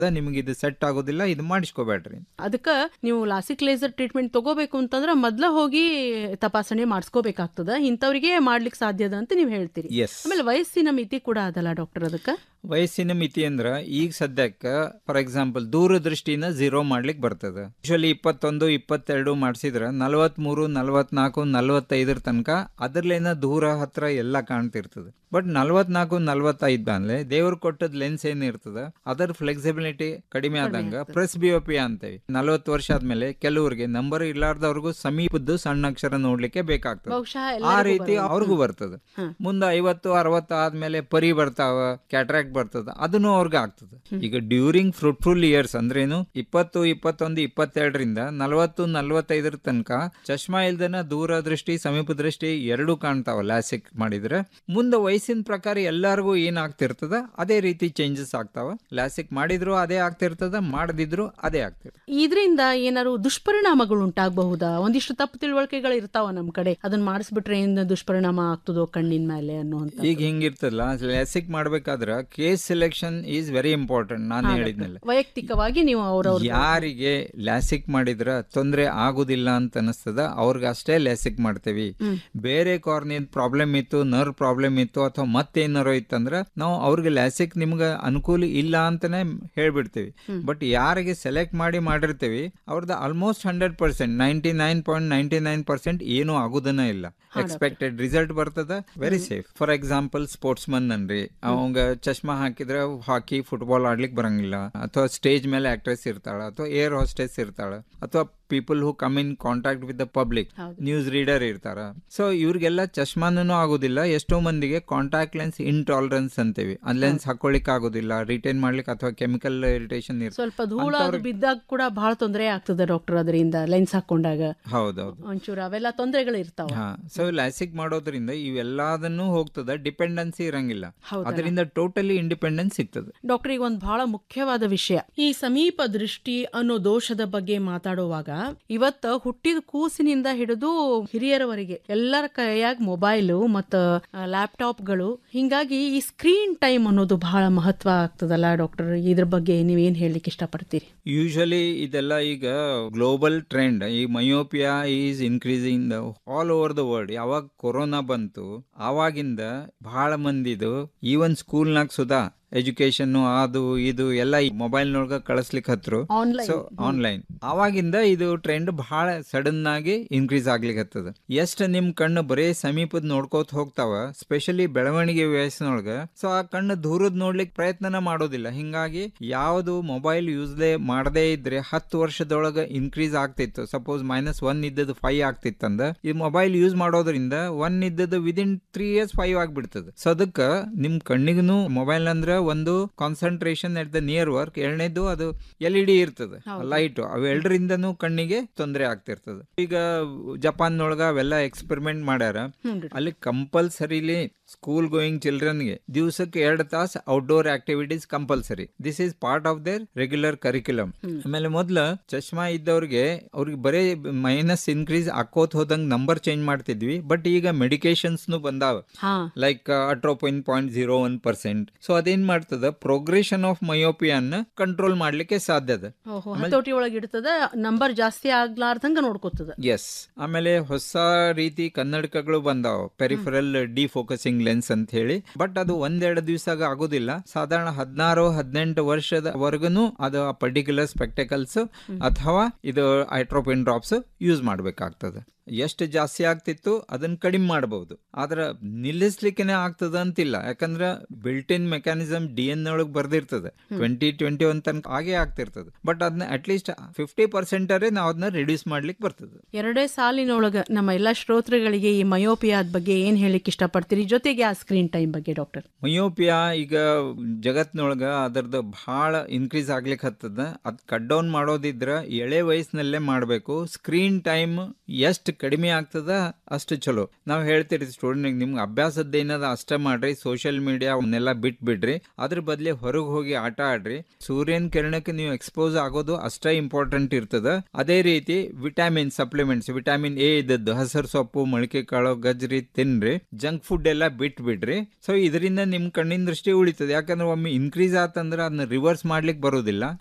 ನಿಮಗೆ ಇದು ಸೆಟ್ ಆಗೋದಿಲ್ಲ ಇದು ಮಾಡಿಸ್ಕೋಬೇಡ್ರಿ ಅದಕ್ಕ ನೀವು ಲಾಸಿಕ್ ಲೇಸರ್ ಟ್ರೀಟ್ಮೆಂಟ್ ತಗೋಬೇಕು ಅಂತಂದ್ರ ಮೊದ್ಲ ಹೋಗಿ ತಪಾಸಣೆ ಮಾಡಿಸ್ಕೋಬೇಕಾಗ್ತದ ಇಂಥವ್ರಿಗೆ ಮಾಡ್ಲಿಕ್ಕೆ ಸಾಧ್ಯದ ಅಂತ ನೀವು ಹೇಳ್ತೀರಿ ಎಸ್ ಆಮೇಲೆ ವಯಸ್ಸಿನ ಮಿತಿ ಕೂಡ ಅದಲ್ಲ ಡಾಕ್ಟರ್ ಅದಕ್ಕ ವಯಸ್ಸಿನ ಮಿತಿ ಅಂದ್ರ ಈಗ ಸದ್ಯಕ್ಕೆ ಫಾರ್ ಎಕ್ಸಾಂಪಲ್ ದೂರದೃಷ್ಟಿನ ಝೀರೋ ಮಾಡ್ಲಿಕ್ಕೆ ಬರ್ತದೆ ಯೂಶಲಿ ಇಪ್ಪತ್ತೊಂದು ಇಪ್ಪತ್ತೆರಡು ಮಾಡಿಸಿದ್ರ ನಲವತ್ಮೂರು ನಲವತ್ನಾಲ್ಕು ನಲವತ್ತೈದರ ತನಕ ಅದ್ರಲ್ಲೇನ ದೂರ ಹತ್ರ ಎಲ್ಲ ಕಾಣ್ತಿರ್ತದೆ ಬಟ್ ನಲವತ್ನಾಲ್ಕು ನಲವತ್ತೈದು ಮೇಲೆ ದೇವ್ರು ಕೊಟ್ಟದ್ ಲೆನ್ಸ್ ಏನ್ ಇರ್ತದ ಅದರ ಫ್ಲೆಕ್ಸಿಬಿಲಿಟಿ ಕಡಿಮೆ ಆದಂಗ ಪ್ರೆಸ್ ಬಿಒಪಿ ಅಂತೇವಿ ನಲವತ್ತು ವರ್ಷ ಆದ್ಮೇಲೆ ಕೆಲವ್ರಿಗೆ ನಂಬರ್ ಇರ್ಲಾರ್ದವ್ರಿಗೂ ಸಮೀಪದ್ದು ಸಣ್ಣ ಅಕ್ಷರ ನೋಡ್ಲಿಕ್ಕೆ ಬೇಕಾಗ್ತದೆ ಬಹುಶಃ ಆ ಎಲ್ಲರಿಗೂ ರೀತಿ ಬರೋದು. ಅವ್ರಿಗೂ ಬರ್ತದೆ ಹ್ಮ್. ಮುಂದೆ ಐವತ್ತು ಅರವತ್ತು ಆದ್ಮೇಲೆ ಪರಿ ಬರ್ತಾವ ಕ್ಯಾಟ್ರಾಕ್ಟ್ ಬರ್ತದ ಅದನ್ನು ಅವ್ರಿಗೆ ಆಗ್ತದೆ ಈಗ ಡ್ಯೂರಿಂಗ್ ಫ್ರೂಟ್ಫುಲ್ ಇಯರ್ಸ್ ಅಂದ್ರೇನು ಇಪ್ಪತ್ತು ಇಪ್ಪತ್ತೊಂದು ಇಪ್ಪತ್ತೆರಡರಿಂದ ನಲವತ್ತು ನಲವತ್ತೈದರ ತನಕ ಚಶ್ಮಾ ಇಲ್ದನ ದೂರ ದೃಷ್ಟಿ ಸಮೀಪ ದೃಷ್ಟಿ ಎರಡೂ ಕಾಣ್ತಾವ ಲ್ಯಾಸಿಕ್ ಮಾಡಿದ್ರೆ ಮುಂದೆ ವಯಸ್ಸಿನ ಪ್ರಕಾರ ಎಲ್ಲರಿಗೂ ಏನ್ ಆಗ್ತಿರ್ತದ ಅದೇ ರೀತಿ ಚೇಂಜಸ್ ಆಗ್ತಾವ ಲ್ಯಾಸಿಕ್ ಮಾಡಿದ್ರು ಅದೇ ಆಗ್ತಿರ್ತದ ಮಾಡದಿದ್ರು ಅದೇ ಆಗ್ತಿರ್ತದೆ ಇದರಿಂದ ಏನಾದ್ರು ದುಷ್ಪರಿಣಾಮಗಳು ಉಂಟಾಗಬಹುದಾ ಒಂದಿಷ್ಟು ತಪ್ಪು ತಿಳುವಳಿಕೆಗಳು ಇರ್ತಾವ ನಮ್ ಕಡೆ ಅದನ್ನ ಮಾಡಿಸ್ಬಿಟ್ರೆ ಏನ್ ದುಷ್ಪರಿಣಾಮ ಆಗ್ತದೋ ಕಣ್ಣಿನ ಮೇಲೆ ಅನ್ನುವಂತ ಈಗ ಹಿಂಗಿರ್ತಲ್ಲ ಲ್ಯಾಸಿಕ್ ಮಾಡ್ಬೇಕಾದ್ರ case selection is very important ನಾನು ಹೇಳಿದ್ನಲ್ಲ ವೈಯಕ್ತಿಕವಾಗಿ ನೀವು ಅವ್ರವ್ರ ಯಾರಿಗೆ ಲ್ಯಾಸಿಕ್ ಮಾಡಿದ್ರ ತೊಂದರೆ ಆಗುದಿಲ್ಲ ಅಂತ ಅನಿಸ್ತದ ಅವ್ರಿಗೆ ಅಷ್ಟೇ ಲ್ಯಾಸಿಕ್ ಮಾಡ್ತೇವಿ ಬೇರೆ ಕಾರ್ನಿಯದ್ ಪ್ರಾಬ್ಲಮ್ ಇತ್ತು ನರ್ವ್ ಪ್ರಾಬ್ಲಮ್ ಇತ್ತು ಅಥವಾ ಮತ್ತೇನಾರೋ ಇತ್ತಂದ್ರ ನಾವು ಅವ್ರಿಗೆ ಲ್ಯಾಸಿಕ್ ನಿಮ್ಗೆ ಅನುಕೂಲ ಇಲ್ಲ ಅಂತಾನೆ ಹೇಳ್ಬಿಡ್ತೀವಿ ಬಟ್ ಯಾರಿಗೆ ಸೆಲೆಕ್ಟ್ ಮಾಡಿ ಮಾಡಿರ್ತೀವಿ ಅವ್ರದ್ದು almost hundred percent ninety nine point ninety nine percent ಏನೂ ಆಗುದನ ಇಲ್ಲ ಎಕ್ಸ್ಪೆಕ್ಟೆಡ್ ರಿಸಲ್ಟ್ ಬರ್ತದ very safe for example sports ಮನ್ ಅನ್ರಿ ಅವಂಗ ಚಶ್ಮಾ ಹಾಕಿದ್ರೆ ಹಾಕಿ ಫುಟ್ಬಾಲ್ ಆಡ್ಲಿಕ್ಕೆ ಬರಂಗಿಲ್ಲ ಅಥವಾ ಸ್ಟೇಜ್ ಮೇಲೆ ಆಕ್ಟ್ರೆಸ್ ಇರ್ತಾಳ ಅಥವಾ ಏರ್ ಹಾಸ್ಟೆಸ್ ಇರ್ತಾಳ ಅಥವಾ people who come in contact with the public news reader ಇರ್ತಾರ ಸೊ ಇವ್ರಿಗೆಲ್ಲ ಚಶ್ಮಾನೂ ಆಗೋದಿಲ್ಲ ಎಷ್ಟೋ ಮಂದಿಗೆ ಕಾಂಟ್ಯಾಕ್ಟ್ ಲೆನ್ಸ್ ಇಂಟಾಲರೆನ್ಸ್ ಅಂತೀವಿ ಆ ಲೆನ್ಸ್ ಹಾಕೊಳ್ಳಿಕ್ ಆಗೋದಿಲ್ಲ ರಿಟೈನ್ ಮಾಡ್ಲಿಕ್ಕೆ ಅಥವಾ ಕೆಮಿಕಲ್ ಇರಿಟೇಷನ್ ಇರ್ತದೆ ಸ್ವಲ್ಪ ಧೂಳ ಅದು ಬಿದ್ದಾಗ ಕೂಡ ಬಹಳ ತೊಂದರೆ ಆಗ್ತದೆ ಡಾಕ್ಟರ್ ಅದರಿಂದ ಲೆನ್ಸ್ ಹಾಕೊಂಡಾಗ ಹೌದೌದು ಒಂಚೂರು ಅವೆಲ್ಲ ತೊಂದರೆಗಳು ಇರ್ತಾವ ಹಾ ಸೊ ಲ್ಯಾಸಿಕ್ ಮಾಡೋದ್ರಿಂದ ಇವೆಲ್ಲದನ್ನು ಹೋಗ್ತದ ಡಿಪೆಂಡೆನ್ಸಿ ಇರಂಗಿಲ್ಲ ಅದರಿಂದ ಟೋಟಲಿ ಇಂಡಿಪೆಂಡೆನ್ಸ್ ಸಿಗ್ತದೆ ಡಾಕ್ಟರ್ ಈಗ ಒಂದು ಬಹಳ ಮುಖ್ಯವಾದ ವಿಷಯ ಈ ಸಮೀಪ ದೃಷ್ಟಿ ಅನ್ನೋ ದೋಷದ ಬಗ್ಗೆ ಮಾತಾಡುವಾಗ ಇವತ್ತ ಹುಟ್ಟಿದ ಕೂಸಿನಿಂದ ಹಿಡಿದು ಹಿರಿಯರವರೆಗೆ ಎಲ್ಲರ ಕೈಯಾಗ ಮೊಬೈಲು ಮತ್ತ ಲ್ಯಾಪ್ಟಾಪ್ಗಳು ಹಿಂಗಾಗಿ ಈ ಸ್ಕ್ರೀನ್ ಟೈಮ್ ಅನ್ನೋದು ಬಹಳ ಮಹತ್ವ ಆಗ್ತದಲ್ಲ ಡಾಕ್ಟರ್ ಇದ್ರ ಬಗ್ಗೆ ನೀವೇನ್ ಹೇಳಲಿಕ್ಕೆ ಇಷ್ಟಪಡ್ತೀರಿ ಯೂಶಲಿ ಇದೆಲ್ಲ ಈಗ ಗ್ಲೋಬಲ್ ಟ್ರೆಂಡ್ ಈ myopia is increasing all over the world ಯಾವಾಗ ಕೊರೋನಾ ಬಂತು ಆವಾಗಿಂದ ಬಹಳ ಮಂದಿದು ಈವನ್ ಸ್ಕೂಲ್ನಾಗ ಸುಧಾ ಎಜುಕೇಶನ್ ಅದು ಇದು ಎಲ್ಲ ಈ ಮೊಬೈಲ್ನೊಳಗ ಕಳಿಸ್ಲಿಕ್ಕೆ ಹತ್ರು Online. ಸೊ ಆನ್ಲೈನ್ ಅವಾಗಿಂದ ಇದು ಟ್ರೆಂಡ್ ಬಹಳ ಸಡನ್ ಆಗಿ ಇನ್ಕ್ರೀಸ್ ಆಗ್ಲಿಕ್ಕೆ ಹತ್ತದ ಎಷ್ಟ್ ನಿಮ್ ಕಣ್ಣು ಬರೇ ಸಮೀಪದ ನೋಡ್ಕೋತ ಹೋಗ್ತಾವ ಸ್ಪೆಷಲಿ ಬೆಳವಣಿಗೆ ವಯಸ್ಸಿನೊಳಗ ಸೊ ಆ ಕಣ್ಣು ದೂರದ್ ನೋಡ್ಲಿಕ್ಕೆ ಪ್ರಯತ್ನನ ಮಾಡೋದಿಲ್ಲ ಹಿಂಗಾಗಿ ಯಾವುದು ಮೊಬೈಲ್ ಯೂಸ್ಲೇ ಮಾಡದೇ ಇದ್ರೆ ಹತ್ತು ವರ್ಷದೊಳಗ ಇನ್ಕ್ರೀಸ್ ಆಗ್ತಿತ್ತು ಸಪೋಸ್ ಮೈನಸ್ ಒನ್ ಇದ್ದದ್ದು ಫೈವ್ ಆಗ್ತಿತ್ತಂದ ಈ ಮೊಬೈಲ್ ಯೂಸ್ ಮಾಡೋದ್ರಿಂದ ಒನ್ ಇದ್ದದ್ದು ವಿದಿನ್ ತ್ರೀ ಇಯರ್ಸ್ ಫೈವ್ ಆಗ್ಬಿಡ್ತದೆ ಸೊ ಅದಕ್ಕ ನಿಮ್ ಕಣ್ಣಿಗೂ ಮೊಬೈಲ್ ಅಂದ್ರ ಒಂದು concentration at the near work ಎರಡನೇದು ಅದು ಎಲ್ ಇ ಡಿ ಇರ್ತದೆ ಲೈಟ್ ಅವೆರಡರಿಂದನೂ ಕಣ್ಣಿಗೆ ತೊಂದರೆ ಆಗ್ತಿರ್ತದೆ ಈಗ ಜಪಾನ್ನೊಳಗ ಅವೆಲ್ಲ ಎಕ್ಸ್ಪೆರಿಮೆಂಟ್ ಮಾಡ್ಯಾರ ಅಲ್ಲಿ ಕಂಪಲ್ಸರಿಲಿ ಸ್ಕೂಲ್ ಗೋಯಿಂಗ್ ಚಿಲ್ಡ್ರನ್ಗೆ ದಿವಸಕ್ಕೆ ಎರಡು ತಾಸು outdoor activities compulsory this is part of their regular curriculum ಆಮೇಲೆ ಮೊದ್ಲ ಚಶ್ಮಾ ಇದ್ದವ್ರಿಗೆ ಅವ್ರಿಗೆ ಬರೇ ಮೈನಸ್ ಇನ್ಕ್ರೀಸ್ ಹಾಕೋತ್ ಹೋದಂಗ್ ನಂಬರ್ ಚೇಂಜ್ ಮಾಡ್ತಿದ್ವಿ ಬಟ್ ಈಗ ಮೆಡಿಕೇಶನ್ಸ್ ಬಂದಾವ ಹಾ like atropine point zero one percent so ಅದೇನ್ ಮಾಡ್ತದ ಪ್ರೋಗ್ರೆಷನ್ ಆಫ್ ಮಯೋಪಿಯನ್ ಕಂಟ್ರೋಲ್ ಮಾಡ್ಲಿಕ್ಕೆ ಸಾಧ್ಯ ಅದ ಓಹೋ ಹತೋಟಿ ಒಳಗೆ ಇಡ್ತದ ನಂಬರ್ ಜಾಸ್ತಿ ಆಗ್ಲಾರ್ದಂಗ ನೋಡ್ಕೋತದ ಎಸ್ ಆಮೇಲೆ ಹೊಸ ರೀತಿ ಕನ್ನಡಕಗಳು ಬಂದಾವ ಪೆರಿಫರಲ್ ಡಿಫೋಕಸಿಂಗ್ ಲೆನ್ಸ್ ಅಂತ ಹೇಳಿ ಬಟ್ ಅದು ಒಂದೆರಡು ದಿವಸ ಆಗೋದಿಲ್ಲ ಸಾಧಾರಣ ಹದಿನಾರು ಹದಿನೆಂಟು ವರ್ಷದವರೆಗೂ ಅದು ಆ ಪರ್ಟಿಕ್ಯುಲರ್ ಸ್ಪೆಕ್ಟಕಲ್ಸ್ ಅಥವಾ ಇದು ಐಟ್ರೋಪಿನ್ ಡ್ರಾಪ್ಸ್ ಯೂಸ್ ಮಾಡ್ಬೇಕಾಗ್ತದೆ ಎಷ್ಟು ಜಾಸ್ತಿ ಆಗ್ತಿತ್ತು ಅದನ್ನ ಕಡಿಮೆ ಮಾಡಬಹುದು ಆದ್ರೆ ನಿಲ್ಲಿಸ್ಲಿಕ್ಕೆ ಆಗ್ತದ ಅಂತಿಲ್ಲ ಯಾಕಂದ್ರೆ built in mechanism D N ಒಳಗೆ ಬರ್ದಿರ್ತದೆ ಟ್ವೆಂಟಿ ಟ್ವೆಂಟಿ ಒನ್ ತನಕ ಹಾಗೆ ಆಗ್ತಿರ್ತದೆ ಬಟ್ ಅದನ್ನ ಅಟ್ಲೀಸ್ಟ್ ಫಿಫ್ಟಿ ಪರ್ಸೆಂಟ್ ನಾವು ಅದನ್ನ ರಿಡ್ಯೂಸ್ ಮಾಡ್ಲಿಕ್ಕೆ ಬರ್ತದೆ ಎರಡೇ ಸಾಲಿನೊಳಗ ನಮ್ಮ ಎಲ್ಲಾ ಶ್ರೋತೃಗಳಿಗೆ ಈ ಮಯೋಪಿಯಾದ ಬಗ್ಗೆ ಏನ್ ಹೇಳಿಕ್ ಇಷ್ಟಪಡ್ತೀರಿ ಜೊತೆಗೆ ಆ ಸ್ಕ್ರೀನ್ ಟೈಮ್ ಬಗ್ಗೆ ಡಾಕ್ಟರ್ ಮಯೋಪಿಯಾ ಈಗ ಜಗತ್ನೊಳಗ ಅದರದ್ದು ಬಹಳ ಇನ್ಕ್ರೀಸ್ ಆಗ್ಲಿಕ್ಕೆ ಹತ್ತದ ಅದ್ ಕಟ್ ಡೌನ್ ಮಾಡೋದಿದ್ರ ಎಳೆ ವಯಸ್ಸಿನಲ್ಲೇ ಮಾಡಬೇಕು ಸ್ಕ್ರೀನ್ ಟೈಮ್ ಎಷ್ಟು ಎಷ್ಟು ಕಡಿಮೆ ಆಗ್ತದ ಅಷ್ಟು ಚಲೋ ನಾವು ಹೇಳ್ತೀರಿ ಸ್ಟೂಡೆಂಟ್ ನಿಮ್ಗೆ ಅಭ್ಯಾಸದ ಏನದ ಅಷ್ಟೇ ಮಾಡ್ರಿ ಸೋಷಿಯಲ್ ಮೀಡಿಯಾ ಅವನ್ನೆಲ್ಲ ಬಿಟ್ ಬಿಡ್ರಿ ಅದ್ರ ಬದ್ಲಿ ಹೊರಗೆ ಹೋಗಿ ಆಟ ಆಡ್ರಿ ಸೂರ್ಯನ ಕಿರಣಕ್ಕೆ ನೀವು ಎಕ್ಸ್ಪೋಸ್ ಆಗೋದು ಅಷ್ಟೇ ಇಂಪಾರ್ಟೆಂಟ್ ಇರ್ತದ ಅದೇ ರೀತಿ ವಿಟಾಮಿನ್ ಸಪ್ಲಿಮೆಂಟ್ಸ್ ವಿಟಾಮಿನ್ ಎ ಇದ್ದದ್ದು ಹಸಿರು ಸೊಪ್ಪು ಮೊಳಕೆ ಕಾಳು ಗಜ್ರಿ ತಿನ್ರಿ ಜಂಕ್ ಫುಡ್ ಎಲ್ಲ ಬಿಟ್ ಬಿಡ್ರಿ ಸೊ ಇದರಿಂದ ನಿಮ್ ಕಣ್ಣಿನ ದೃಷ್ಟಿ ಉಳಿತದೆ ಯಾಕಂದ್ರೆ ಒಮ್ಮೆ ಇನ್ಕ್ರೀಸ್ ಆತಂದ್ರೆ ಅದನ್ನ ರಿವರ್ಸ್ ಮಾಡ್ಲಿಕ್ಕೆ ಬರೋದಿಲ್ಲ